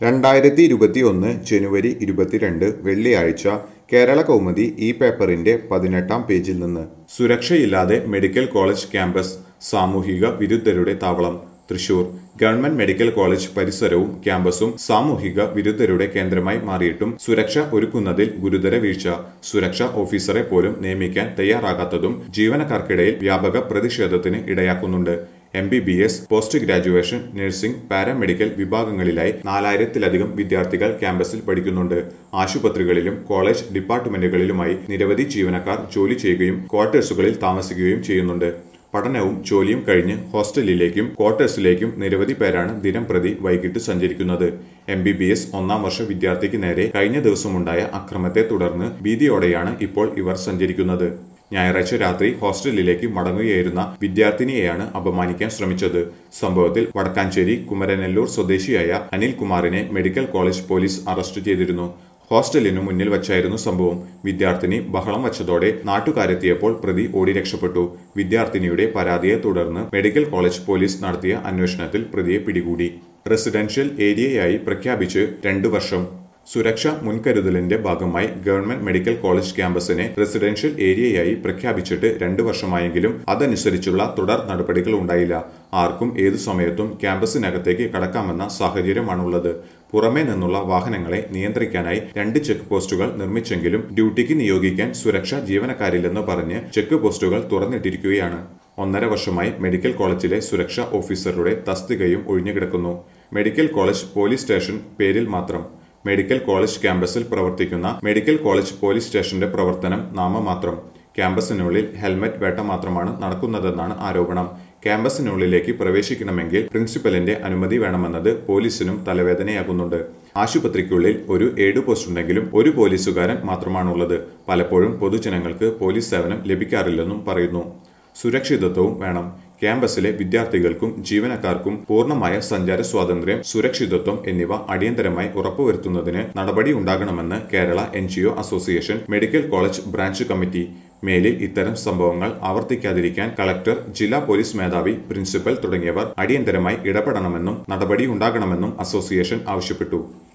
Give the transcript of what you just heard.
രണ്ടായിരത്തി ഇരുപത്തി ഒന്ന് ജനുവരി ഇരുപത്തിരണ്ട് വെള്ളിയാഴ്ച കേരള കൗമുദി ഈ പേപ്പറിന്റെ പതിനെട്ടാം പേജിൽ നിന്ന് സുരക്ഷയില്ലാതെ മെഡിക്കൽ കോളേജ് ക്യാമ്പസ് സാമൂഹിക വിരുദ്ധരുടെ താവളം തൃശൂർ ഗവൺമെന്റ് മെഡിക്കൽ കോളേജ് പരിസരവും ക്യാമ്പസും സാമൂഹിക വിരുദ്ധരുടെ കേന്ദ്രമായി മാറിയിട്ടും സുരക്ഷ ഒരുക്കുന്നതിൽ ഗുരുതര വീഴ്ച സുരക്ഷാ ഓഫീസറെ പോലും നിയമിക്കാൻ തയ്യാറാകാത്തതും ജീവനക്കാർക്കിടയിൽ വ്യാപക പ്രതിഷേധത്തിന് ഇടയാക്കുന്നുണ്ട് M B B S post graduation nursing paramedical വിഭാഗങ്ങളിലായി നാലായിരത്തിലധികം വിദ്യാർത്ഥികൾ ക്യാമ്പസിൽ പഠിക്കുന്നുണ്ട് ആശുപത്രികളിലും കോളേജ് ഡിപ്പാർട്ട്മെന്റുകളിലുമായി നിരവധി ജീവനക്കാർ ജോലി ചെയ്യുകയും ക്വാർട്ടേഴ്സുകളിൽ താമസിക്കുകയും ചെയ്യുന്നുണ്ട് പഠനവും ജോലിയും കഴിഞ്ഞ് ഹോസ്റ്റലിലേക്കും ക്വാർട്ടേഴ്സിലേക്കും നിരവധി പേരാണ് ദിനം പ്രതി വൈകിട്ട് സഞ്ചരിക്കുന്നത് എം ബി ബി എസ് ഒന്നാം വർഷ വിദ്യാർത്ഥിക്ക് നേരെ കഴിഞ്ഞ ദിവസമുണ്ടായ അക്രമത്തെ തുടർന്ന് ഭീതിയോടെയാണ് ഇപ്പോൾ ഇവർ സഞ്ചരിക്കുന്നത് ഞായറാഴ്ച രാത്രി ഹോസ്റ്റലിലേക്ക് മടങ്ങുകയായിരുന്ന വിദ്യാർത്ഥിനിയെയാണ് അപമാനിക്കാൻ ശ്രമിച്ചത് സംഭവത്തിൽ വടക്കാഞ്ചേരി കുമരനെല്ലൂർ സ്വദേശിയായ അനിൽകുമാറിനെ മെഡിക്കൽ കോളേജ് പോലീസ് അറസ്റ്റ് ചെയ്തിരുന്നു ഹോസ്റ്റലിനു മുന്നിൽ വച്ചായിരുന്നു സംഭവം വിദ്യാർത്ഥിനി ബഹളം വച്ചതോടെ നാട്ടുകാരെത്തിയപ്പോൾ പ്രതി ഓടി രക്ഷപ്പെട്ടു വിദ്യാർത്ഥിനിയുടെ പരാതിയെ തുടർന്ന് മെഡിക്കൽ കോളേജ് പോലീസ് നടത്തിയ അന്വേഷണത്തിൽ പ്രതിയെ പിടികൂടി റെസിഡൻഷ്യൽ ഏരിയയായി പ്രഖ്യാപിച്ച് രണ്ടു വർഷം സുരക്ഷാ മുൻകരുതലിന്റെ ഭാഗമായി ഗവൺമെന്റ് മെഡിക്കൽ കോളേജ് ക്യാമ്പസിനെ റെസിഡൻഷ്യൽ ഏരിയയായി പ്രഖ്യാപിച്ചിട്ട് രണ്ടു വർഷമായെങ്കിലും അതനുസരിച്ചുള്ള തുടർ നടപടികൾ ഉണ്ടായില്ല ആർക്കും ഏതു സമയത്തും ക്യാമ്പസിനകത്തേക്ക് കടക്കാമെന്ന സാഹചര്യമാണുള്ളത് പുറമേ നിന്നുള്ള വാഹനങ്ങളെ നിയന്ത്രിക്കാനായി രണ്ട് ചെക്ക് പോസ്റ്റുകൾ നിർമ്മിച്ചെങ്കിലും ഡ്യൂട്ടിക്ക് നിയോഗിക്കാൻ സുരക്ഷാ ജീവനക്കാരില്ലെന്ന് പറഞ്ഞ് ചെക്ക് പോസ്റ്റുകൾ തുറന്നിട്ടിരിക്കുകയാണ് ഒന്നര വർഷമായി മെഡിക്കൽ കോളേജിലെ സുരക്ഷാ ഓഫീസറുടെ തസ്തികയും ഒഴിഞ്ഞുകിടക്കുന്നു മെഡിക്കൽ കോളേജ് പോലീസ് സ്റ്റേഷൻ പേരിൽ മാത്രം മെഡിക്കൽ കോളേജ് ക്യാമ്പസിൽ പ്രവർത്തിക്കുന്ന മെഡിക്കൽ കോളേജ് പോലീസ് സ്റ്റേഷന്റെ പ്രവർത്തനം നാമമാത്രം ക്യാമ്പസിനുള്ളിൽ ഹെൽമറ്റ് വേട്ട മാത്രമാണ് നടക്കുന്നതെന്നാണ് ആരോപണം ക്യാമ്പസിനുള്ളിലേക്ക് പ്രവേശിക്കണമെങ്കിൽ പ്രിൻസിപ്പലിന്റെ അനുമതി വേണമെന്നത് പോലീസിനും തലവേദനയാകുന്നുണ്ട് ആശുപത്രിക്കുള്ളിൽ ഒരു ഏഴു പോസ്റ്റ് ഉണ്ടെങ്കിലും ഒരു പോലീസുകാരൻ മാത്രമാണുള്ളത് പലപ്പോഴും പൊതുജനങ്ങൾക്ക് പോലീസ് സേവനം ലഭിക്കാറില്ലെന്നും പറയുന്നു സുരക്ഷിതത്വവും വേണം ക്യാമ്പസിലെ വിദ്യാർത്ഥികൾക്കും ജീവനക്കാർക്കും പൂർണ്ണമായ സഞ്ചാര സ്വാതന്ത്ര്യം സുരക്ഷിതത്വം എന്നിവ അടിയന്തരമായി ഉറപ്പുവരുത്തുന്നതിന് നടപടി ഉണ്ടാകണമെന്ന് Kerala N association medical college branch committee മേലിൽ ഇത്തരം സംഭവങ്ങൾ ആവർത്തിക്കാതിരിക്കാൻ കളക്ടർ ജില്ലാ പോലീസ് മേധാവി പ്രിൻസിപ്പൽ തുടങ്ങിയവർ അടിയന്തരമായി ഇടപെടണമെന്നും നടപടി ഉണ്ടാകണമെന്നും അസോസിയേഷൻ ആവശ്യപ്പെട്ടു